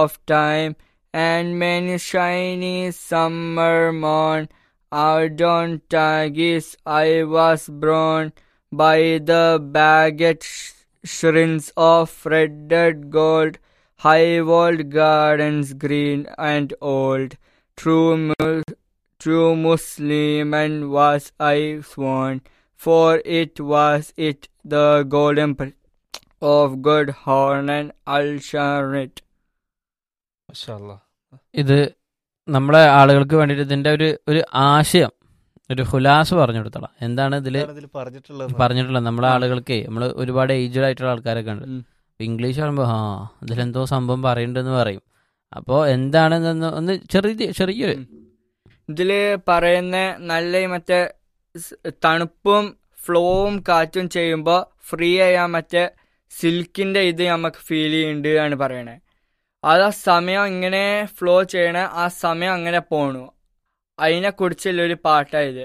of time, and many shiny summer morn. Out on Tagis I was born by the baguette sh- shrines of fretted gold, high walled gardens green and old. True, mu- true Muslim was I sworn, for it was it the golden pr- of good horn and al sharit. മാഷാല്ലാ. ഇത് നമ്മളെ ആളുകൾക്ക് വേണ്ടിയിട്ട് ഇതിന്റെ ഒരു ഒരു ആശയം ഒരു ഹുലാസ് പറഞ്ഞു കൊടുത്തോളാം എന്താണ് ഇതിൽ എന്താണ് ഇതിൽ പറഞ്ഞിട്ടുള്ളത് പറഞ്ഞിട്ടുള്ളത് നമ്മളെ ആളുകൾക്ക് നമ്മൾ ഒരുപാട് ഏജ്ഡ് ആയിട്ടുള്ള ആൾക്കാരൊക്കെ ഉണ്ട് ഉം. അപ്പൊ ഇംഗ്ലീഷ് പറയുമ്പോൾ ആ ഇതിലെന്തോ സംഭവം പറയുന്നുണ്ടെന്ന് പറയും അപ്പോൾ എന്താണെന്ന് ഒന്ന് ചെറിയ ചെറിയൊരു ഉം. ഇതില് പറയുന്ന നല്ല മറ്റേ സ് തണുപ്പും ഫ്ലോവും കാറ്റും ചെയ്യുമ്പോൾ ഫ്രീ ചെയ്യാൻ മറ്റേ സിൽക്കിന്റെ ഇത് നമുക്ക് ഫീൽ ചെയ്യുന്നുണ്ട് ആണ് പറയണേ അത് ആ സമയം ഇങ്ങനെ ഫ്ലോ ചെയ്യണ ആ സമയം അങ്ങനെ പോണു അതിനെ കുറിച്ചുള്ള ഒരു പാട്ടായത്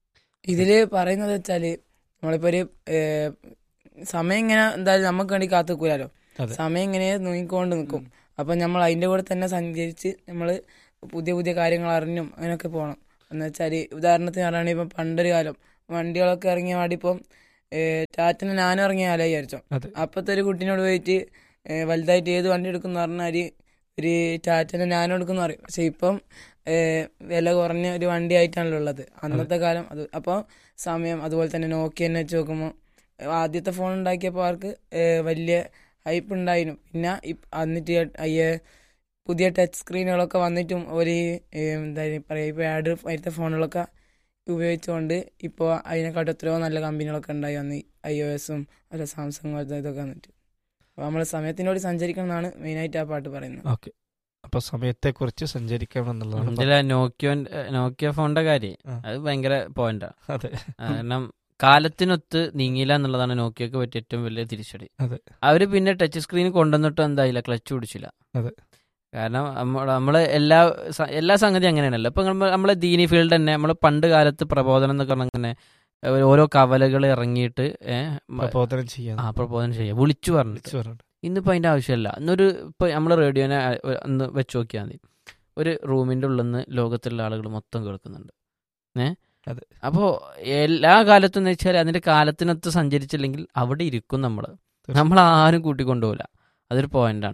ഇതില് പറയുന്നത് വെച്ചാല് നമ്മളിപ്പോ ഒരു ഏഹ്, സമയം ഇങ്ങനെ എന്തായാലും നമുക്ക് വേണ്ടി കാത്തു നിൽക്കൂലോ അതെ. സമയം ഇങ്ങനെ നോക്കിക്കൊണ്ട് നിൽക്കും അപ്പൊ നമ്മൾ അതിന്റെ കൂടെ തന്നെ സഞ്ചരിച്ച് നമ്മൾ പുതിയ പുതിയ കാര്യങ്ങൾ അറിഞ്ഞും അങ്ങനെയൊക്കെ പോകണം എന്ന് വെച്ചാല് ഉദാഹരണത്തിന് പറയുകയാണെങ്കിൽ ഇപ്പം പണ്ടൊരു കാലം വണ്ടികളൊക്കെ ഇറങ്ങിയ പാടി ഇപ്പം ഏഹ്, ടാറ്റന് ഞാനും ഇറങ്ങിയ കാലം വിചാരിച്ചോ അതെ അപ്പത്തെ ഒരു കുട്ടീനോട് പോയിട്ട് ഏഹ്, വലുതായിട്ട് ഏത് വണ്ടി എടുക്കുന്ന പറഞ്ഞാൽ ഒരു ടാറ്റനെ നാനോ എടുക്കുന്ന പറയും പക്ഷെ ഇപ്പം ഏഹ്, വില കുറഞ്ഞ ഒരു വണ്ടി ആയിട്ടാണല്ലോ ഉള്ളത് അന്നത്തെ കാലം അത് അപ്പോൾ സമയം അതുപോലെ തന്നെ നോക്കിയ തന്നെ വെച്ച് നോക്കുമ്പോൾ ആദ്യത്തെ ഫോൺ ഉണ്ടാക്കിയപ്പോൾ അവർക്ക് ഏഹ്, വലിയ ഹൈപ്പ് ഉണ്ടായിരുന്നു പിന്നെ ഇപ്- എന്നിട്ട് അയ്യ പുതിയ ടച്ച് സ്ക്രീനുകളൊക്കെ വന്നിട്ടും ഒരു ഏഹ്, എന്താ പറയുക ഇപ്പോൾ ആഡ് വരുത്ത ഫോണുകളൊക്കെ ഉപയോഗിച്ചുകൊണ്ട് ഇപ്പോൾ അതിനെക്കാട്ടും എത്രയോ നല്ല കമ്പനികളൊക്കെ ഉണ്ടായി വന്ന് ഐ ഒ എസും അല്ല സാംസങ് പോലത്തെ ഇതൊക്കെ വന്നിട്ട് അപ്പോൾ നമ്മൾ സമയത്തിനോട് സഞ്ചരിക്കണം എന്നാണ് മെയിനായിട്ട് ആ പാട്ട് പറയുന്നത് ഓക്കെ അപ്പൊ സമയത്തെ കുറിച്ച് സഞ്ചരിക്കണം എന്നുള്ളതാണ് ഇതിലെ നോക്കിയോ നോക്കിയ ഫോണിന്റെ കാര്യം ആ. അത് ഭയങ്കര പോയിന്റാണ് അതെ കാരണം കാലത്തിനൊത്ത് നീങ്ങിയില്ല എന്നുള്ളതാണ് നോക്കിയക്ക് പറ്റിയ ഏറ്റവും വലിയ തിരിച്ചടി അതെ. അവര് പിന്നെ ടച്ച് സ്ക്രീൻ കൊണ്ടുവന്നിട്ട് എന്തായില്ല ക്ലച്ച് പിടിച്ചില്ല അതെ. കാരണം നമ്മ- നമ്മള് എല്ലാ സ- എല്ലാ സംഗതി അങ്ങനെയാണല്ലോ ഇപ്പൊ നമ്മ- നമ്മളെ ദീനി ഫീൽഡ് തന്നെ നമ്മൾ പണ്ട് കാലത്ത് പ്രബോധനം എന്നൊക്കെ പറഞ്ഞ അങ്ങനെ ഏഹ് ഓരോ കവലകൾ ഇറങ്ങിയിട്ട് ഏഹ് മ- പ്രബോധനം ചെയ്യാൻ ആ പ്രബോധനം ചെയ്യാം വിളിച്ചു പറഞ്ഞിട്ട് വിളിച്ചു പറഞ്ഞിട്ട്. ഇന്നിപ്പോ അതിന്റെ ആവശ്യമില്ല ഇന്നൊരു ഇപ്പൊ നമ്മൾ റേഡിയോനെ ഒന്ന് വെച്ച് നോക്കിയാൽ മതി ഒരു റൂമിന്റെ ഉള്ളിൽ നിന്ന് ലോകത്തുള്ള ആളുകൾ മൊത്തം കേൾക്കുന്നുണ്ട് ഏ അതെ. അപ്പോ എല്ലാ കാലത്തും എന്ന് വെച്ചാൽ അതിന്റെ കാലത്തിനൊത്ത് സഞ്ചരിച്ചില്ലെങ്കിൽ അവിടെ ഇരിക്കും നമ്മൾ നമ്മൾ ആരും കൂട്ടിക്കൊണ്ടുപോകില്ല അതൊരു പോയിന്റാണ്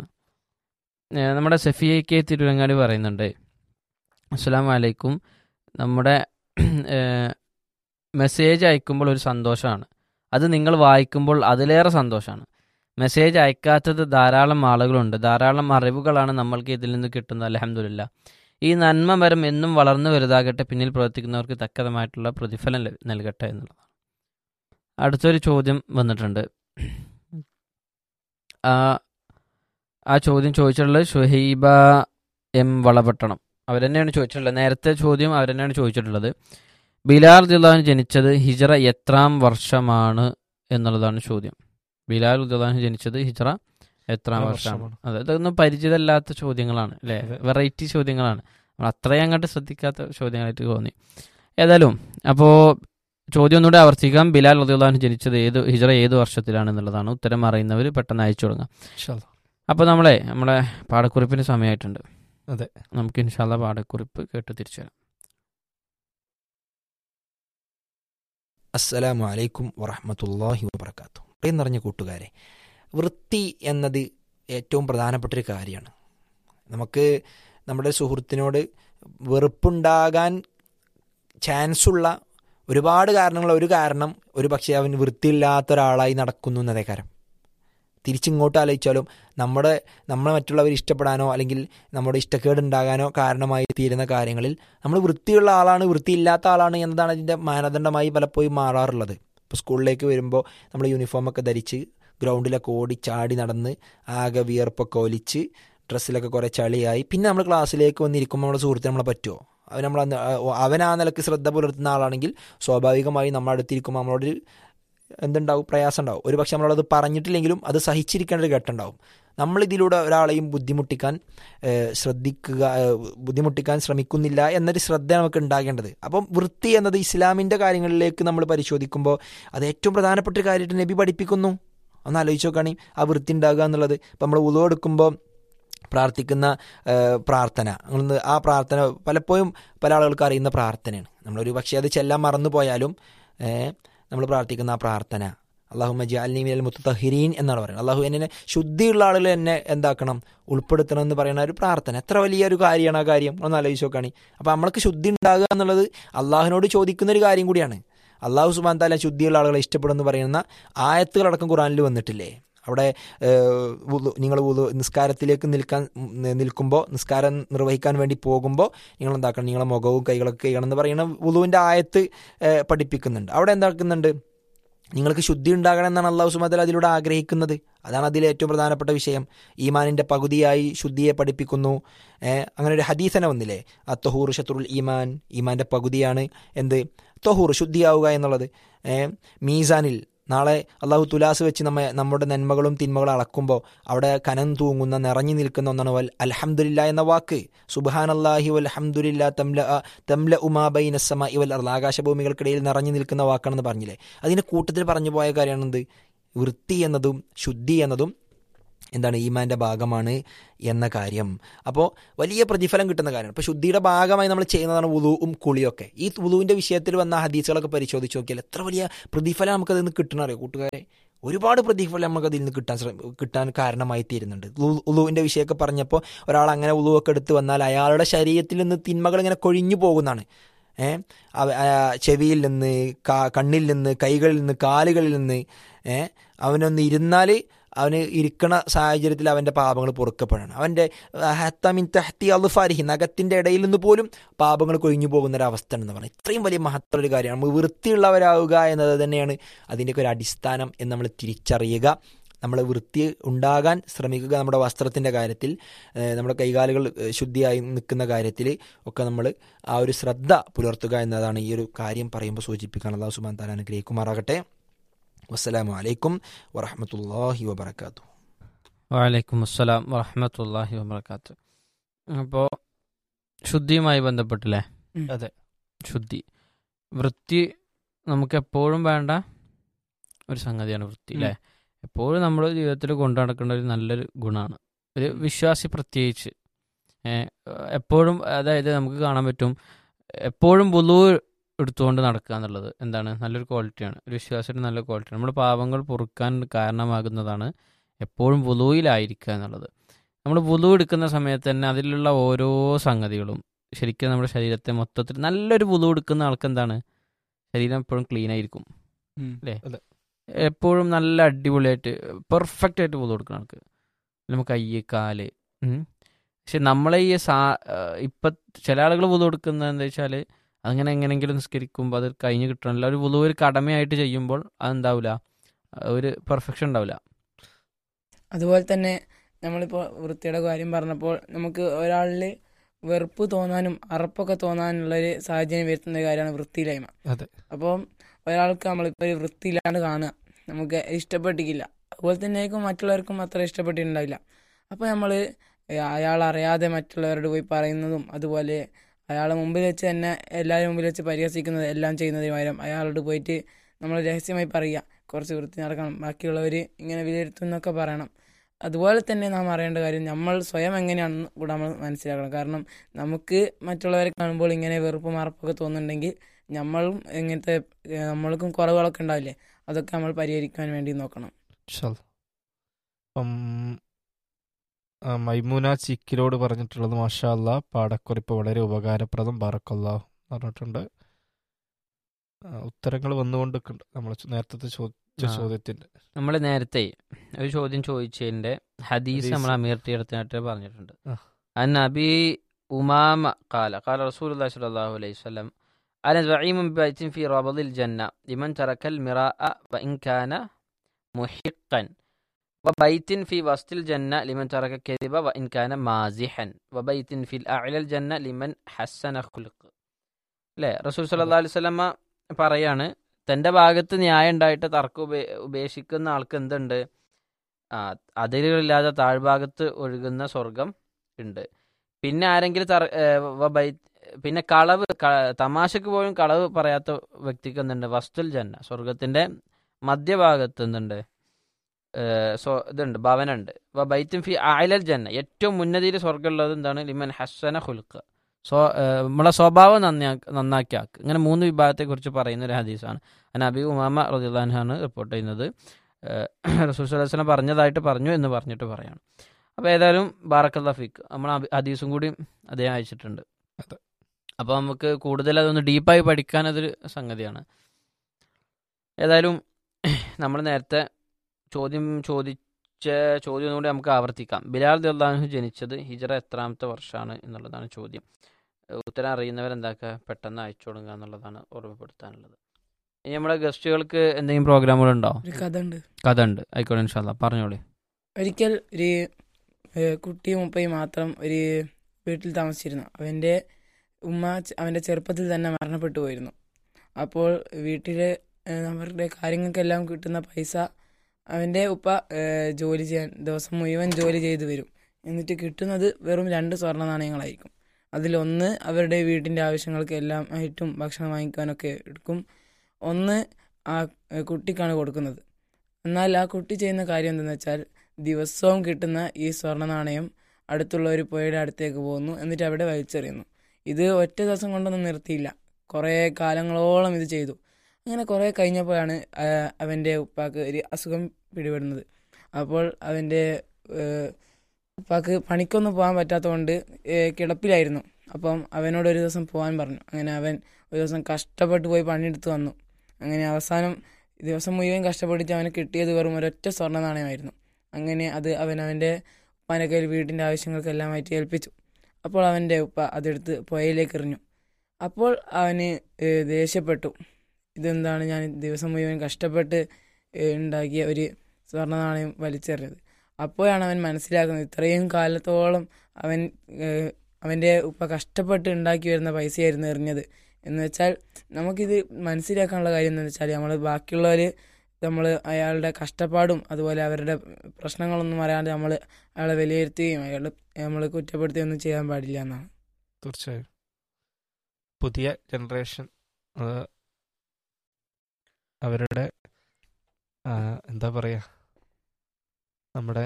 നമ്മുടെ സഫിയ കെ തിരുവങ്ങാടി പറയുന്നുണ്ട് അസ്സലാം വലൈക്കും നമ്മുടെ മെസ്സേജ് അയക്കുമ്പോൾ ഒരു സന്തോഷമാണ് അത് നിങ്ങൾ വായിക്കുമ്പോൾ അതിലേറെ സന്തോഷമാണ് മെസ്സേജ് അയക്കാത്തത് ധാരാളം ആളുകളുണ്ട് ധാരാളം അറിവുകളാണ് നമ്മൾക്ക് ഇതിൽ നിന്ന് കിട്ടുന്നത് അലഹമില്ല ഈ നന്മ മരം എന്നും വളർന്നു വലുതാകട്ടെ പിന്നിൽ പ്രവർത്തിക്കുന്നവർക്ക് തക്കതമായിട്ടുള്ള പ്രതിഫലം ലഭി- നൽകട്ടെ എന്നുള്ളതാണ് അടുത്തൊരു ചോദ്യം വന്നിട്ടുണ്ട് ആ ആ ചോദ്യം ചോദിച്ചിട്ടുള്ളത് ഷുഹൈബ എം വളപട്ടണം അവരെന്നെയാണ് ചോദിച്ചിട്ടുള്ളത് നേരത്തെ ചോദ്യം അവരെന്നെയാണ് ചോദിച്ചിട്ടുള്ളത് ബിലാൽ ദിലാൻ ജനിച്ചത് ഹിജറ എത്രാം വർഷമാണ് എന്നുള്ളതാണ് ചോദ്യം ബിലാൽ ഉദ്ദാൻ ജനിച്ചത് ഹിജറ എത്രാം എത്രാം വർഷമാണ് വർഷമാണ്? അതെ ഇതൊന്നും പരിചിതമല്ലാത്ത ചോദ്യങ്ങളാണ് അല്ലേ അതെ. വെറൈറ്റി ചോദ്യങ്ങളാണ് നമ്മൾ അത്രയും അങ്ങോട്ട് ശ്രദ്ധിക്കാത്ത ചോദ്യങ്ങളായിട്ട് തോന്നി ഏതായാലും അപ്പോൾ ചോദ്യം ഒന്നുകൂടെ ആവർത്തിക്കാം ബിലാൽ ഉദ്ദാൻ ജനിച്ചത് ഏത് ഹിജറ ഏത് വർഷത്തിലാണ് എന്നുള്ളതാണ് ഉത്തരം അറിയുന്നവർ പെട്ടെന്ന് അയച്ചു തുടങ്ങാം ഇൻഷാ അല്ലാ. അപ്പോൾ നമ്മളെ നമ്മളെ പാടക്കുറിപ്പിന് സമയമായിട്ടുണ്ട് അതെ. നമുക്ക് ഇൻഷാല്ല പാടക്കുറിപ്പ് കേട്ട് തിരിച്ചു വരാം അസ്സലാമു അലൈക്കും വറഹമത്തല്ലാഹി വബർക്കാത്തു പ്രിയം നിറഞ്ഞ കൂട്ടുകാരെ വൃത്തി എന്നത് ഏറ്റവും പ്രധാനപ്പെട്ട ഒരു കാര്യമാണ് നമുക്ക് നമ്മുടെ സുഹൃത്തിനോട് വെറുപ്പുണ്ടാകാൻ ചാൻസുള്ള ഒരുപാട് കാരണങ്ങൾ ഒരു കാരണം ഒരു പക്ഷേ അവൻ വൃത്തിയില്ലാത്ത ഒരാളായി നടക്കുന്നു എന്നതേ കാരം തിരിച്ചിങ്ങോട്ട് ആലോചിച്ചാലും നമ്മുടെ നമ്മളെ മറ്റുള്ളവർ ഇഷ്ടപ്പെടാനോ അല്ലെങ്കിൽ നമ്മുടെ ഇഷ്ടക്കേട് ഉണ്ടാകാനോ കാരണമായി തീരുന്ന കാര്യങ്ങളിൽ നമ്മൾ വൃത്തിയുള്ള ആളാണ് വൃത്തിയില്ലാത്ത ആളാണ് എന്നതാണ് അതിൻ്റെ മാനദണ്ഡമായി പലപ്പോഴും മാറാറുള്ളത് ഇപ്പോൾ സ്കൂളിലേക്ക് വരുമ്പോൾ നമ്മൾ യൂണിഫോമൊക്കെ ധരിച്ച് ഗ്രൗണ്ടിലൊക്കെ ഓടി ചാടി നടന്ന് ആകെ വിയർപ്പൊക്കെ ഒലിച്ച് ഡ്രസ്സിലൊക്കെ കുറേ ചളിയായി പിന്നെ നമ്മൾ ക്ലാസ്സിലേക്ക് വന്നിരിക്കുമ്പോൾ നമ്മുടെ സുഹൃത്തിന് നമ്മളെ പറ്റുമോ അവൻ നമ്മൾ അവൻ ആ നിലക്ക് ശ്രദ്ധ പുലർത്തുന്ന ആളാണെങ്കിൽ സ്വാഭാവികമായി നമ്മൾ അടുത്തിരിക്കുമ്പോൾ നമ്മളോട് എന്തുണ്ടാവും പ്രയാസം ഉണ്ടാവും ഒരു പക്ഷെ നമ്മളത് പറഞ്ഞിട്ടില്ലെങ്കിലും അത് സഹിച്ചിരിക്കേണ്ട ഒരു ഘട്ടമുണ്ടാവും നമ്മളിതിലൂടെ ഒരാളെയും ബുദ്ധിമുട്ടിക്കാൻ ഏഹ്, ശ്രദ്ധിക്കുക ഏഹ്, ബുദ്ധിമുട്ടിക്കാൻ ശ്രമിക്കുന്നില്ല എന്നൊരു ശ്രദ്ധ നമുക്ക് ഉണ്ടാകേണ്ടത് അപ്പം വൃത്തി എന്നത് ഇസ്ലാമിൻ്റെ കാര്യങ്ങളിലേക്ക് നമ്മൾ പരിശോധിക്കുമ്പോൾ അത് ഏറ്റവും പ്രധാനപ്പെട്ട ഒരു കാര്യമായിട്ട് നബി പഠിപ്പിക്കുന്നു ഒന്ന് ആലോചിച്ച് നോക്കുകയാണെങ്കിൽ ആ വൃത്തി ഉണ്ടാകുക എന്നുള്ളത് ഇപ്പം നമ്മൾ ഉളവ് എടുക്കുമ്പോൾ പ്രാർത്ഥിക്കുന്ന ഏഹ്, പ്രാർത്ഥന ഒന്ന് ആ പ്രാർത്ഥന പലപ്പോഴും പല ആളുകൾക്ക് അറിയുന്ന പ്രാർത്ഥനയാണ് നമ്മളൊരു പക്ഷേ അത് ചെല്ലാൻ മറന്നു പോയാലും നമ്മൾ പ്രാർത്ഥിക്കുന്ന ആ പ്രാർത്ഥന അള്ളാഹു മജാലിനി മിനൽ മുത്തഹിരീൻ എന്നാണ് പറയുന്നത് അള്ളാഹു എന്നെ ശുദ്ധിയുള്ള ആളുകൾ എന്നെ എന്താക്കണം ഉൾപ്പെടുത്തണം എന്ന് പറയുന്ന ഒരു പ്രാർത്ഥന എത്ര വലിയൊരു കാര്യമാണ് ആ കാര്യം ഒന്ന് ആലോചിച്ച് നോക്കുകയാണ് അപ്പോൾ നമ്മൾക്ക് ശുദ്ധി ഉണ്ടാകുക എന്നുള്ളത് അള്ളാഹുവിനോട് ചോദിക്കുന്ന ഒരു കാര്യം കൂടിയാണ് അള്ളാഹു സുബാൻ താല ശുദ്ധിയുള്ള ആളുകളെ ഇഷ്ടപ്പെടുമെന്ന് പറയുന്ന ആയത്തുകളടക്കം ഖുറാനിൽ വന്നിട്ടില്ലേ അവിടെ നിങ്ങൾ നിസ്കാരത്തിലേക്ക് നിൽക്കാൻ ഉം, നിൽക്കുമ്പോൾ നിസ്കാരം നിർവഹിക്കാൻ വേണ്ടി പോകുമ്പോൾ നിങ്ങൾ എന്താക്കണം നിങ്ങളെ മുഖവും കൈകളൊക്കെ കൈകണം എന്ന് പറയുന്ന വുളുവിൻ്റെ ആയത്ത് ഏഹ്, പഠിപ്പിക്കുന്നുണ്ട് അവിടെ എന്താക്കുന്നുണ്ട് നിങ്ങൾക്ക് ശുദ്ധി ഉണ്ടാകണം എന്നാണ് അള്ളാഹു സുബാൻ അതിലൂടെ ആഗ്രഹിക്കുന്നത് അതാണ് അതിലെ ഏറ്റവും പ്രധാനപ്പെട്ട വിഷയം ഈമാനിൻ്റെ പകുതിയായി ശുദ്ധിയെ പഠിപ്പിക്കുന്നു ഏഹ്, അങ്ങനെ ഒരു ഹദീസന വന്നില്ലേ ആ തൊഹൂർ ഷത്തുറുൽ ഈമാൻ ഈമാൻ്റെ പകുതിയാണ് എന്ത് തൊഹൂർ ശുദ്ധിയാവുക എന്നുള്ളത് ഏഹ്, മീസാനിൽ നാളെ അള്ളാഹു തുലാസ് വെച്ച് നമ്മെ നമ്മുടെ നന്മകളും തിന്മകളും അളക്കുമ്പോൾ അവിടെ കനം തൂങ്ങുന്ന നിറഞ്ഞു നിൽക്കുന്ന ഒന്നാണ് വൽ അൽഹംദുലില്ല എന്ന വാക്ക് സുബാൻ അള്ളാഹി വൽഹംദുലില്ല തംല തംല ഉമാബൈൻ അസ്സമ ഇവൽ അർള് ആകാശഭൂമികൾക്കിടയിൽ നിറഞ്ഞു നിൽക്കുന്ന വാക്കാണെന്ന് പറഞ്ഞില്ലേ അതിൻ്റെ കൂട്ടത്തിൽ പറഞ്ഞു പോയ കാര്യമാണെന്ത് വൃത്തി എന്നതും ശുദ്ധി എന്നതും എന്താണ് ഈമാൻ്റെ ഭാഗമാണ് എന്ന കാര്യം അപ്പോൾ വലിയ പ്രതിഫലം കിട്ടുന്ന കാര്യമാണ് ഇപ്പോൾ ശുദ്ധിയുടെ ഭാഗമായി നമ്മൾ ചെയ്യുന്നതാണ് വുളുവും കുളിയൊക്കെ ഈ വുളുവിൻ്റെ വിഷയത്തിൽ വന്ന ഹദീസുകളൊക്കെ പരിശോധിച്ച് നോക്കിയാൽ എത്ര വലിയ പ്രതിഫലം നമുക്കതിൽ നിന്ന് കിട്ടണം അറിയോ കൂട്ടുകാരെ ഒരുപാട് പ്രതിഫലം നമുക്ക് അതിൽ നിന്ന് കിട്ടാൻ ശ്രമ കിട്ടാൻ കാരണമായി തീരുന്നുണ്ട് ഉളുവിൻ്റെ വിഷയമൊക്കെ പറഞ്ഞപ്പോൾ ഒരാൾ അങ്ങനെ ഉളുവൊക്കെ എടുത്ത് വന്നാൽ അയാളുടെ ശരീരത്തിൽ നിന്ന് തിന്മകൾ ഇങ്ങനെ കൊഴിഞ്ഞു പോകുന്നതാണ് ഏ അവ- ആ, ചെവിയിൽ നിന്ന് കാ- കണ്ണിൽ നിന്ന് കൈകളിൽ നിന്ന് കാലുകളിൽ നിന്ന് ഏ അവനൊന്ന് ഇരുന്നാൽ അവന് ഇരിക്കണ സാഹചര്യത്തിൽ അവൻ്റെ പാപങ്ങൾ പൊറുക്കപ്പെടണം അവൻ്റെ ഹത്തമിൻ തഹത്തി അളുഫാരിഹി നഖത്തിൻ്റെ ഇടയിൽ നിന്ന് പോലും പാപങ്ങൾ കൊഴിഞ്ഞു പോകുന്ന ഒരു അവസ്ഥ എന്ന് പറയുന്നത് ഇത്രയും വലിയ മഹത്വമുള്ള ഒരു കാര്യമാണ് നമ്മൾ വൃത്തിയുള്ളവരാവുക എന്നത് തന്നെയാണ് അതിൻ്റെയൊക്കെ ഒരു അടിസ്ഥാനം എന്ന് നമ്മൾ തിരിച്ചറിയുക നമ്മൾ വൃത്തി ഉണ്ടാകാൻ ശ്രമിക്കുക നമ്മുടെ വസ്ത്രത്തിൻ്റെ കാര്യത്തിൽ ഏഹ് നമ്മുടെ കൈകാലുകൾ ഏഹ് ശുദ്ധിയായി നിൽക്കുന്ന കാര്യത്തിൽ ഒക്കെ നമ്മൾ ആ ഒരു ശ്രദ്ധ പുലർത്തുക എന്നതാണ് ഈ ഒരു കാര്യം പറയുമ്പോൾ സൂചിപ്പിക്കാൻ അള്ളാഹു സുബാൻ താല അനുഗ്രഹിക്കുമാറാകട്ടെ വസ്സലാമു അലൈക്കും വറഹമത്തല്ലാഹി വബർക്കാത്തു വലൈക്കും അസ്സലാം വറഹമത്തല്ലാഹി വബർക്കാത്തു അപ്പോൾ ശുദ്ധിയുമായി ബന്ധപ്പെട്ടില്ലേ ഉം. അതെ. ശുദ്ധി വൃത്തി നമുക്ക് എപ്പോഴും വേണ്ട ഒരു സംഗതിയാണ് വൃത്തി അല്ലേ എപ്പോഴും നമ്മൾ ജീവിതത്തിൽ കൊണ്ടു നടക്കേണ്ട ഒരു നല്ലൊരു ഗുണമാണ് ഒരു വിശ്വാസി പ്രത്യേകിച്ച് ഏ, എപ്പോഴും അതായത് നമുക്ക് കാണാൻ പറ്റും എപ്പോഴും ബുലു എടുത്തുകൊണ്ട് നടക്കുക എന്നുള്ളത് എന്താണ് നല്ലൊരു ക്വാളിറ്റിയാണ് ഒരു വിശ്വാസത്തിന് നല്ല ക്വാളിറ്റിയാണ് നമ്മുടെ പാപങ്ങൾ പൊറുക്കാൻ കാരണമാകുന്നതാണ് എപ്പോഴും വുളുവിലായിരിക്കുക എന്നുള്ളത് നമ്മൾ വുളു എടുക്കുന്ന സമയത്ത് തന്നെ അതിലുള്ള ഓരോ സംഗതികളും ശരിക്കും നമ്മുടെ ശരീരത്തെ മൊത്തത്തിൽ നല്ലൊരു വുളു എടുക്കുന്ന ആൾക്ക് എന്താണ് ശരീരം എപ്പോഴും ക്ലീൻ ആയിരിക്കും ഉം. അല്ലേ അതെ. എപ്പോഴും നല്ല അടിപൊളിയായിട്ട് പെർഫെക്റ്റ് ആയിട്ട് വുളു എടുക്കുന്ന ആൾക്ക് നമുക്ക് കൈ കാല് ഉം. പക്ഷെ നമ്മളെ ഈ സാ ഇപ്പം ചില ആളുകൾ വുളു എടുക്കുന്നത് എന്താ വെച്ചാൽ അങ്ങനെ എങ്ങനെയെങ്കിലും നിസ്കരിക്കുമ്പോൾ അത് കഴിഞ്ഞ് കിട്ടണില്ല ഒരു വുളു ഒരു കടമയായിട്ട് ചെയ്യുമ്പോൾ അതെന്താവില്ല ഒരു പെർഫെക്ഷൻ ഉണ്ടാവില്ല അതുപോലെ തന്നെ നമ്മളിപ്പോൾ വൃത്തിയുടെ കാര്യം പറഞ്ഞപ്പോൾ നമുക്ക് ഒരാളിൽ വെറുപ്പ് തോന്നാനും അറപ്പൊക്കെ തോന്നാനുള്ളൊരു സാഹചര്യം വരുത്തുന്ന കാര്യമാണ് വൃത്തിയില്ലായ്മ അതെ. അപ്പോൾ ഒരാൾക്ക് നമ്മളിപ്പോൾ ഒരു വൃത്തിയില്ലാണ്ട് കാണുക നമുക്ക് ഇഷ്ടപ്പെട്ടിട്ടില്ല അതുപോലെ തന്നെ ആയിരിക്കും മറ്റുള്ളവർക്കും അത്ര ഇഷ്ടപ്പെട്ടിട്ടുണ്ടാവില്ല അപ്പോൾ നമ്മൾ അയാൾ അറിയാതെ മറ്റുള്ളവരോട് പോയി പറയുന്നതും അതുപോലെ അയാളെ മുമ്പിൽ വെച്ച് തന്നെ എല്ലാവരും മുമ്പിൽ വെച്ച് പരിഹസിക്കുന്നത് എല്ലാം ചെയ്യുന്നതിന് പകരം അയാളോട് പോയിട്ട് നമ്മൾ രഹസ്യമായി പറയുക കുറച്ച് വൃത്തി നടക്കണം ബാക്കിയുള്ളവർ ഇങ്ങനെ വിലയിരുത്തുന്നൊക്കെ പറയണം അതുപോലെ തന്നെ നാം അറിയേണ്ട കാര്യം നമ്മൾ സ്വയം എങ്ങനെയാണെന്ന് കൂടെ നമ്മൾ മനസ്സിലാക്കണം കാരണം നമുക്ക് മറ്റുള്ളവരെ കാണുമ്പോൾ ഇങ്ങനെ വെറുപ്പ് മറപ്പൊക്കെ തോന്നുന്നുണ്ടെങ്കിൽ നമ്മളും ഇങ്ങനത്തെ ഏഹ്, നമ്മൾക്കും കുറവുകളൊക്കെ ഉണ്ടാവില്ലേ അതൊക്കെ നമ്മൾ പരിഹരിക്കാൻ വേണ്ടി നോക്കണം ഇൻഷാല്ലാ. അപ്പം ആ, മൈമൂന ചിക്കിലോട് പറഞ്ഞിട്ടുള്ളത് മാഷാ അല്ലാ പാടക്കുറിപ്പ് വളരെ ഉപകാരപ്രദം ബാറക്കല്ലാഹു പറഞ്ഞിട്ടുണ്ട് ഉത്തരങ്ങൾ വന്നുകൊണ്ടിരിക്കുന്നുണ്ട് നമ്മൾ നേരത്തെ ചോദിച്ച ആ. ചോദ്യത്തിന്റെ നമ്മൾ നേരത്തെ ഒരു ചോദ്യം ചോദിച്ചതിന്റെ ഹദീസ് ഹദീസ്. നമ്മൾ അമീർ തീർത്ഥനായിട്ട് പറഞ്ഞിട്ടുണ്ട് ആ. അൻ അബി ഉമാമ قال قال رسول الله صلى الله عليه وسلم أنا زعيم ببيت في ربض الجنة لمن ترك المراء وإن كان محقا وبيت في وسط الجنة لمن ترك الكذب وإن كان مازحا وبيت في الأعلى الجنة لمن حسن خلق അല്ലേ റസൂൽ സല്ലല്ലാഹു അലൈഹി വസല്ലമ പറയാണ് തൻ്റെ ഭാഗത്ത് ന്യായം ഉണ്ടായിട്ട് തർക്കം ഉപേ ഉപേക്ഷിക്കുന്ന ആൾക്ക് എന്തുണ്ട് ആ അതിരുകളില്ലാതെ താഴ്ഭാഗത്ത് ഒഴുകുന്ന സ്വർഗം ഉണ്ട് പിന്നെ ആരെങ്കിലും തർ ഏ, വ- ബൈ- പിന്നെ കളവ് ക- തമാശക്ക് പോലും കളവ് പറയാത്ത വ്യക്തിക്ക് എന്തുണ്ട് വസ്തുൽ ജന്ന സ്വർഗത്തിന്റെ മധ്യഭാഗത്ത് എന്തുണ്ട് ഏഹ്, സ്വ ഇതുണ്ട് ഭവനുണ്ട് അപ്പോൾ ബൈത്തും ഫി ആയിലൽ ജന്ന ഏറ്റവും മുന്നതിയിൽ സ്വർഗ്ഗമുള്ളത് എന്താണ് ലിമൻ ഹസന ഹുൽക്ക് സ്വ ഏഹ്, നമ്മളെ സ്വഭാവം നന്നാക്കി നന്നാക്കി ആക്ക് ഇങ്ങനെ മൂന്ന് വിഭാഗത്തെക്കുറിച്ച് പറയുന്ന ഒരു ഹദീസാണ് അന അബി ഉമാമ റദിള്ളാൻഹാണ് റിപ്പോർട്ട് ചെയ്യുന്നത് റസൂസ്വലസന പറഞ്ഞതായിട്ട് പറഞ്ഞു എന്ന് പറഞ്ഞിട്ട് പറയാണ് അപ്പോൾ ഏതായാലും ബാറക്കല്ല ഫിക്ക് നമ്മൾ അബി- ഹദീസും കൂടി അദ്ദേഹം അയച്ചിട്ടുണ്ട് അതെ. അപ്പോൾ നമുക്ക് കൂടുതൽ അതൊന്ന് ഡീപ്പായി പഠിക്കാൻ അതൊരു സംഗതിയാണ് ഏതായാലും നമ്മൾ നേരത്തെ ചോദ്യം ചോദിച്ച ചോദ്യം കൂടി നമുക്ക് ആവർത്തിക്കാം ബിലാൽ ദുല്ലാഹു ജനിച്ചത് ഹിജറ എത്രാമത്തെ വർഷമാണ് എന്നുള്ളതാണ് ചോദ്യം ഏഹ് ഉത്തരം അറിയുന്നവരെന്താക്കുക പെട്ടെന്ന് അയച്ചു കൊടുക്കുക എന്നുള്ളതാണ് ഓർമ്മപ്പെടുത്താനുള്ളത് ഇനി നമ്മുടെ ഗസ്റ്റുകൾക്ക് എന്തെങ്കിലും പ്രോഗ്രാമുകളുണ്ടോ ഒരു കഥ ഉണ്ട് കഥ ഉണ്ട് ആയിക്കോട്ടെ ഇൻഷാല്ല പറഞ്ഞോളി ഒരിക്കൽ ഒരു ഏഹ്, കുട്ടിയും ഉപ്പയും മാത്രം ഒരു വീട്ടിൽ താമസിച്ചിരുന്നു അവൻ്റെ ഉമ്മ ച- അവൻ്റെ ചെറുപ്പത്തിൽ തന്നെ മരണപ്പെട്ടു പോയിരുന്നു അപ്പോൾ വീട്ടിലെ ഏഹ്, അവരുടെ കാര്യങ്ങൾക്കെല്ലാം കിട്ടുന്ന പൈസ അവൻ്റെ ഉപ്പ ഏഹ്, ജോലി ചെയ്യാൻ ദിവസം മുഴുവൻ ജോലി ചെയ്തു വരും എന്നിട്ട് കിട്ടുന്നത് വെറും രണ്ട് സ്വർണ്ണ നാണയങ്ങളായിരിക്കും അതിലൊന്ന് അവരുടെ വീട്ടിൻ്റെ ആവശ്യങ്ങൾക്ക് എല്ലാം ആയിട്ടും ഭക്ഷണം വാങ്ങിക്കാനൊക്കെ എടുക്കും ഒന്ന് ആ ഏഹ്, കുട്ടിക്കാണ് കൊടുക്കുന്നത് എന്നാൽ ആ കുട്ടി ചെയ്യുന്ന കാര്യം എന്തെന്ന് വെച്ചാൽ ദിവസവും കിട്ടുന്ന ഈ സ്വർണ്ണ നാണയം അടുത്തുള്ള ഒരു പുഴയുടെ അടുത്തേക്ക് പോകുന്നു എന്നിട്ട് അവിടെ വലിച്ചെറിയുന്നു ഇത് ഒറ്റ ദിവസം കൊണ്ടൊന്നും നിർത്തിയില്ല കുറേ കാലങ്ങളോളം ഇത് ചെയ്തു അങ്ങനെ കുറേ കഴിഞ്ഞപ്പോഴാണ് ആ, അവൻ്റെ ഉപ്പാക്ക് ഒരു അസുഖം പിടിപെടുന്നത് അപ്പോൾ അവൻ്റെ ഏഹ്, ഉപ്പാക്ക് പണിക്കൊന്നും പോകാൻ പറ്റാത്തതുകൊണ്ട് ഏഹ്, കിടപ്പിലായിരുന്നു അപ്പം അവനോട് ഒരു ദിവസം പോകാൻ പറഞ്ഞു അങ്ങനെ അവൻ ഒരു ദിവസം കഷ്ടപ്പെട്ട് പോയി പണിയെടുത്ത് വന്നു അങ്ങനെ അവസാനം ദിവസം മുഴുവൻ കഷ്ടപ്പെട്ടിട്ട് അവന് കിട്ടിയത് വെറും ഒരൊറ്റ സ്വർണ്ണ നാണയമായിരുന്നു അങ്ങനെ അത് അവൻ അവൻ്റെ ഉപ്പാൻ്റെ കയ്യിൽ വീടിൻ്റെ ആവശ്യങ്ങൾക്കെല്ലാമായിട്ട് ഏൽപ്പിച്ചു അപ്പോൾ അവൻ്റെ ഉപ്പ അതെടുത്ത് പുഴയിലേക്ക് എറിഞ്ഞു അപ്പോൾ അവന് ഏഹ്, ദേഷ്യപ്പെട്ടു ഇതെന്താണ് ഞാൻ ദിവസം മുഴുവൻ കഷ്ടപ്പെട്ട് ഏഹ്, ഉണ്ടാക്കിയ ഒരു സ്വർണ്ണ നാണയം വലിച്ചെറിഞ്ഞത് അപ്പോഴാണ് അവൻ മനസ്സിലാക്കുന്നത് ഇത്രയും കാലത്തോളം അവൻ ഏഹ്, അവൻ്റെ ഉപ്പ കഷ്ടപ്പെട്ട് ഉണ്ടാക്കി വരുന്ന പൈസയായിരുന്നു എറിഞ്ഞത് എന്ന് വെച്ചാൽ നമുക്കിത് മനസ്സിലാക്കാനുള്ള കാര്യം എന്ന് വെച്ചാൽ നമ്മൾ ബാക്കിയുള്ളവർ നമ്മൾ അയാളുടെ കഷ്ടപ്പാടും അതുപോലെ അവരുടെ പ്രശ്നങ്ങളൊന്നും അറിയാണ്ട് നമ്മൾ അയാളെ വിലയിരുത്തുകയും അയാളെ നമ്മൾ കുറ്റപ്പെടുത്തുകയും ഒന്നും ചെയ്യാൻ പാടില്ല എന്നാണ് തീർച്ചയായും പുതിയ ജനറേഷൻ അത് അവരുടെ ആ, എന്താ പറയാ നമ്മുടെ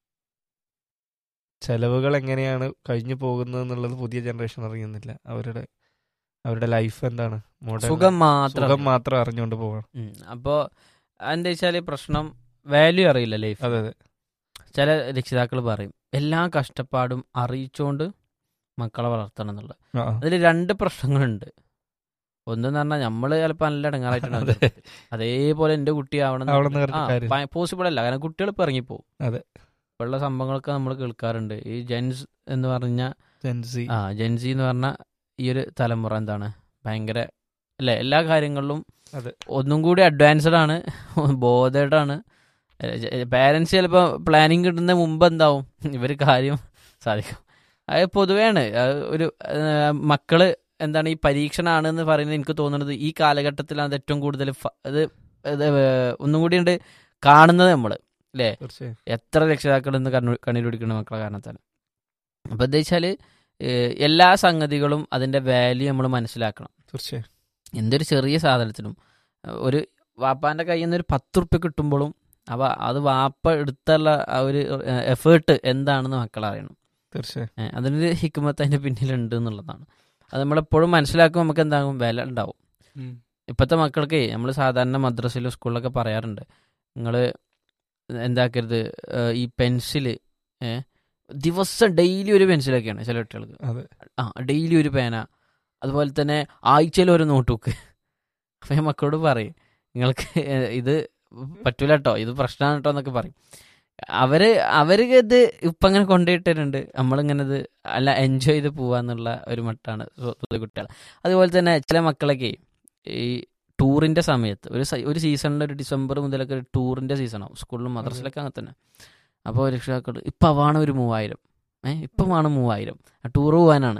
ചെലവുകൾ എങ്ങനെയാണ് കഴിഞ്ഞു പോകുന്നത് എന്നുള്ളത് പുതിയ ജനറേഷൻ അറിയുന്നില്ല അവരുടെ അവരുടെ ലൈഫ് എന്താണ് modern- സുഖം മാത്രം സുഖം മാത്രം അറിഞ്ഞുകൊണ്ട് പോകണം ഉം. അപ്പോ എന്താ വെച്ചാല് പ്രശ്നം വാല്യൂ അറിയില്ല ലൈഫ് അതെ അതെ ചില രക്ഷിതാക്കൾ പറയും എല്ലാ കഷ്ടപ്പാടും അറിയിച്ചുകൊണ്ട് മക്കളെ വളർത്തണം എന്നുള്ളത് ആ, ആ. അതിൽ രണ്ട് പ്രശ്നങ്ങളുണ്ട് ഒന്നെന്ന് പറഞ്ഞാൽ നമ്മള് ചിലപ്പോൾ നല്ല ഇടങ്ങാറായിട്ടുണ്ടാവും അതെ. അതേപോലെ എന്റെ കുട്ടി ആവണം ആവണമെന്ന് പറഞ്ഞിട്ട് കാര്യമില്ല. പോസിബിൾ അല്ല കാരണം കുട്ടികൾ ഇപ്പൊ ഇറങ്ങിപ്പോവും അതെ. ഇപ്പോഴുള്ള സംഭവങ്ങളൊക്കെ നമ്മൾ കേൾക്കാറുണ്ട് ഈ ജെൻസ് എന്ന് പറഞ്ഞ Gen Z. ആ ജെൻസി എന്ന് പറഞ്ഞ ഈ ഒരു തലമുറ എന്താണ് ഭയങ്കര അല്ലെ എല്ലാ കാര്യങ്ങളിലും അതെ. ഒന്നും കൂടി അഡ്വാൻസ്ഡ് ആണ് ബോധേഡ് ആണ് പാരൻസ് ചിലപ്പോൾ പ്ലാനിങ് കിട്ടുന്ന മുമ്പ് എന്താവും ഇവർ കാര്യം സാധിക്കും അത് പൊതുവെയാണ് അത് ഒരു ആ, മക്കള് എന്താണ് ഈ പരീക്ഷണമാണ് എന്ന് പറയുന്നത് എനിക്ക് തോന്നുന്നത് ഈ കാലഘട്ടത്തിലാണ് അത് ഏറ്റവും കൂടുതൽ ഫ- ഇത് ഇത് ഒന്നും കൂടി ഉണ്ട് കാണുന്നത് നമ്മൾ തീർച്ചയായും എത്ര രക്ഷിതാക്കൾ ഇന്ന് കണ്ണു കണ്ണീർ പിടിക്കുന്ന മക്കളെ കാരണത്താൽ അപ്പോൾ എന്താ വെച്ചാൽ എല്ലാ സംഗതികളും അതിൻ്റെ വാല്യൂ നമ്മൾ മനസ്സിലാക്കണം തീർച്ചയായും എന്തൊരു ചെറിയ സാധനത്തിനും ഏഹ്, ഒരു വാപ്പാൻ്റെ കയ്യിൽ നിന്ന് ഒരു പത്ത് ഉറുപ്പ്യ കിട്ടുമ്പോഴും അവ അത് വാപ്പ എടുത്തുള്ള ആ ഒരു എഫേർട്ട് എന്താണെന്ന് മക്കൾ അറിയണം തീർച്ചയായും ഏഹ്, അതിനൊരു ഹിക്കുമത്ത് അതിൻ്റെ പിന്നിലുണ്ട് എന്നുള്ളതാണ് അത് നമ്മളെപ്പോഴും മനസ്സിലാക്കുമ്പോൾ നമുക്ക് എന്താകും വില ഉണ്ടാവും ഇപ്പോഴത്തെ മക്കൾക്ക് നമ്മൾ സാധാരണ മദ്രസയിലും സ്കൂളിലൊക്കെ പറയാറുണ്ട് നിങ്ങൾ എന്താക്കരുത് ഏഹ്, ഈ പെൻസില് ദിവസം ഡെയിലി ഒരു പെൻസിലൊക്കെയാണ് ചില കുട്ടികൾക്ക് അതെ ആ ഡെയിലി ഒരു പേന അതുപോലെ തന്നെ ആഴ്ചയിൽ ഒരു നോട്ട് ബുക്ക് അപ്പം ഞാൻ മക്കളോട് പറയും നിങ്ങൾക്ക് ഏഹ്, ഇത് പറ്റൂല കേട്ടോ ഇത് പ്രശ്നമാണ് കേട്ടോ എന്നൊക്കെ പറയും അവര് അവര് ഇത് ഇപ്പം അങ്ങനെ കൊണ്ടുപോയിട്ടുണ്ട് നമ്മളിങ്ങനെ ഇത് അല്ല എൻജോയ് ചെയ്ത് പോവാന്നുള്ള ഒരു മട്ടാണ് സ്വ- പുതിയ കുട്ടികൾ അതുപോലെ തന്നെ ചില മക്കളൊക്കെ ഈ ടൂറിന്റെ സമയത്ത് ഒരു സ- ഒരു സീസണിൽ ഒരു ഡിസംബർ മുതലൊക്കെ ഒരു ടൂറിന്റെ സീസണാവും സ്കൂളിലും മദ്രസിലൊക്കെ അങ്ങനെ തന്നെ അപ്പോൾ രക്ഷിതാക്കൾ ഇപ്പം അവാണ് ഒരു മൂവായിരം ഏഹ് ഇപ്പം വേണം മൂവായിരം ടൂർ പോകാനാണ്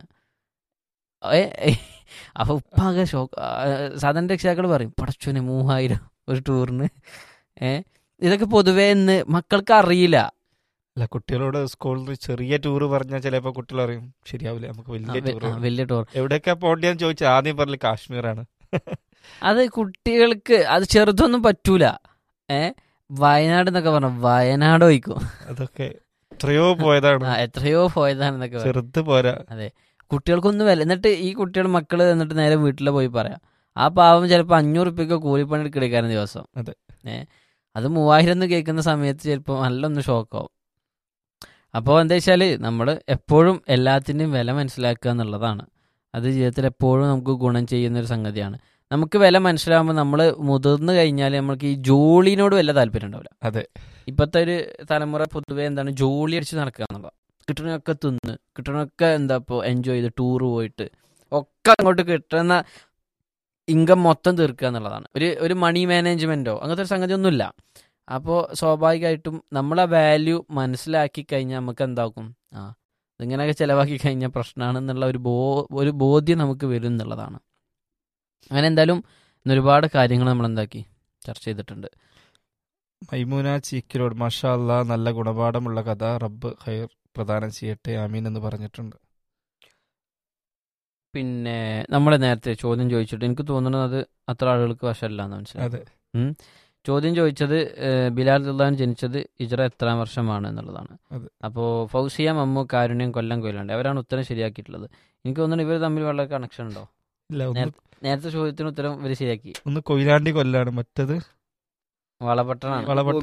ഏ അപ്പോൾ ഉപ്പാകെ ഷോക്ക് സാധാരണ രക്ഷിതാക്കൾ പറയും പടച്ചോനെ മൂവായിരം ഒരു ടൂറിന് ഏ ഇതൊക്കെ പൊതുവേ ഇന്ന് മക്കൾക്ക് അറിയില്ല അല്ല കുട്ടികളോട് സ്കൂളിൽ ചെറിയ ടൂർ പറഞ്ഞാൽ ചിലപ്പോ കുട്ടികൾ അറിയും ശരിയാവില്ല നമുക്ക് ആ, വലിയ വെ- ടൂർ ആ, വലിയ ടൂർ എവിടെയൊക്കെ പോകേണ്ടതെന്ന് ചോദിച്ചാൽ ആദ്യം പറഞ്ഞ കാശ്മീരാണ് അത് കുട്ടികൾക്ക് അത് ചെറുതൊന്നും പറ്റൂല ഏ വയനാട് എന്നൊക്കെ പറഞ്ഞു വയനാട് പോയിക്കും അതൊക്കെ എത്രയോ പോയതാണ് ആ എത്രയോ പോയതാണെന്നൊക്കെ പറയും. ചെറുത് പോരാ കുട്ടികൾക്കൊന്നും വില എന്നിട്ട് ഈ കുട്ടികൾ മക്കള് എന്നിട്ട് നേരെ വീട്ടിൽ പോയി പറയാം ആ പാവം ചിലപ്പോൾ അഞ്ഞൂറ് റുപ്യക്ക് കൂലിപ്പണി എടുക്കാൻ ദിവസം അതെ. ഏ അത് മൂവായിരം എന്ന് കേൾക്കുന്ന സമയത്ത് ചിലപ്പോൾ നല്ലൊന്ന് ഷോക്കാവും അപ്പോൾ എന്താ വെച്ചാൽ നമ്മൾ എപ്പോഴും എല്ലാത്തിൻ്റെയും വില മനസ്സിലാക്കുക എന്നുള്ളതാണ് അത് ജീവിതത്തിൽ എപ്പോഴും നമുക്ക് ഗുണം ചെയ്യുന്ന ഒരു സംഗതിയാണ് നമുക്ക് വില മനസ്സിലാകുമ്പോൾ നമ്മൾ മുതിർന്നു കഴിഞ്ഞാൽ നമ്മൾക്ക് ഈ ജോലിനോട് വല്ല താല്പര്യം ഉണ്ടാവില്ല അതെ. ഇപ്പോഴത്തെ ഒരു തലമുറ പൊതുവേ എന്താണ് ജോലി അടിച്ച് നടക്കുക എന്നുള്ളത് കിട്ടണൊക്കെ തിന്ന് കിട്ടണൊക്കെ എന്താ ഇപ്പോൾ എൻജോയ് ചെയ്ത് ടൂർ പോയിട്ട് ഒക്കെ അങ്ങോട്ട് കിട്ടുന്ന ഇൻകം മൊത്തം തീർക്കുക എന്നുള്ളതാണ് ഒരു ഒരു മണി മാനേജ്മെൻറ്റോ അങ്ങനത്തെ ഒരു സംഗതി ഒന്നുമില്ല അപ്പോൾ സ്വാഭാവികമായിട്ടും നമ്മളെ വാല്യൂ മനസ്സിലാക്കി കഴിഞ്ഞാൽ നമുക്ക് എന്താക്കും ആ ഇതിങ്ങനെയൊക്കെ ചിലവാക്കി കഴിഞ്ഞാൽ പ്രശ്നമാണെന്നുള്ള ഒരു ബോ ഒരു ബോധ്യം നമുക്ക് വരും എന്നുള്ളതാണ് അങ്ങനെ എന്തായാലും ഇന്ന് ഒരുപാട് കാര്യങ്ങൾ നമ്മൾ എന്താക്കി ചർച്ച ചെയ്തിട്ടുണ്ട് മൈമൂന ചീക്കിലോട് മാഷാ അല്ലാ നല്ല ഗുണപാഠമുള്ള കഥ റബ്ബ് ഖൈർ പ്രദാനം ചെയ്യട്ടെ ആമീൻ എന്ന് പറഞ്ഞിട്ടുണ്ട് പിന്നെ നമ്മൾ നേരത്തെ ചോദ്യം ചോദിച്ചിട്ട് എനിക്ക് തോന്നുന്നത് അത് അത്ര ആളുകൾക്ക് വശമല്ല എന്ന് മനസ്സിലായി അതെ ചോദ്യം ചോദിച്ചത് ഏഹ്, ബിലാൽ ദുല്ലാൻ ജനിച്ചത് ഇജ്ര എത്രാം വർഷമാണ് എന്നുള്ളതാണ് അതെ. അപ്പോൾ ഫൗസിയ മമ്മു കാരുണ്യം കൊല്ലം കൊയിലുണ്ട് അവരാണ് ഉത്തരം ശരിയാക്കിയിട്ടുള്ളത് എനിക്ക് തോന്നുന്നു ഇവർ തമ്മിൽ വളരെ കണക്ഷൻ ഉണ്ടോ ഇല്ല ഒന്ന് നേരത്തെ ചോദ്യത്തിന് ഉത്തരം ഇവർ ശരിയാക്കി ഒന്ന് കൊയിലാണ്ടി കൊല്ലാണ് മറ്റത് വളപട്ടണാണ് വളപട്ടണം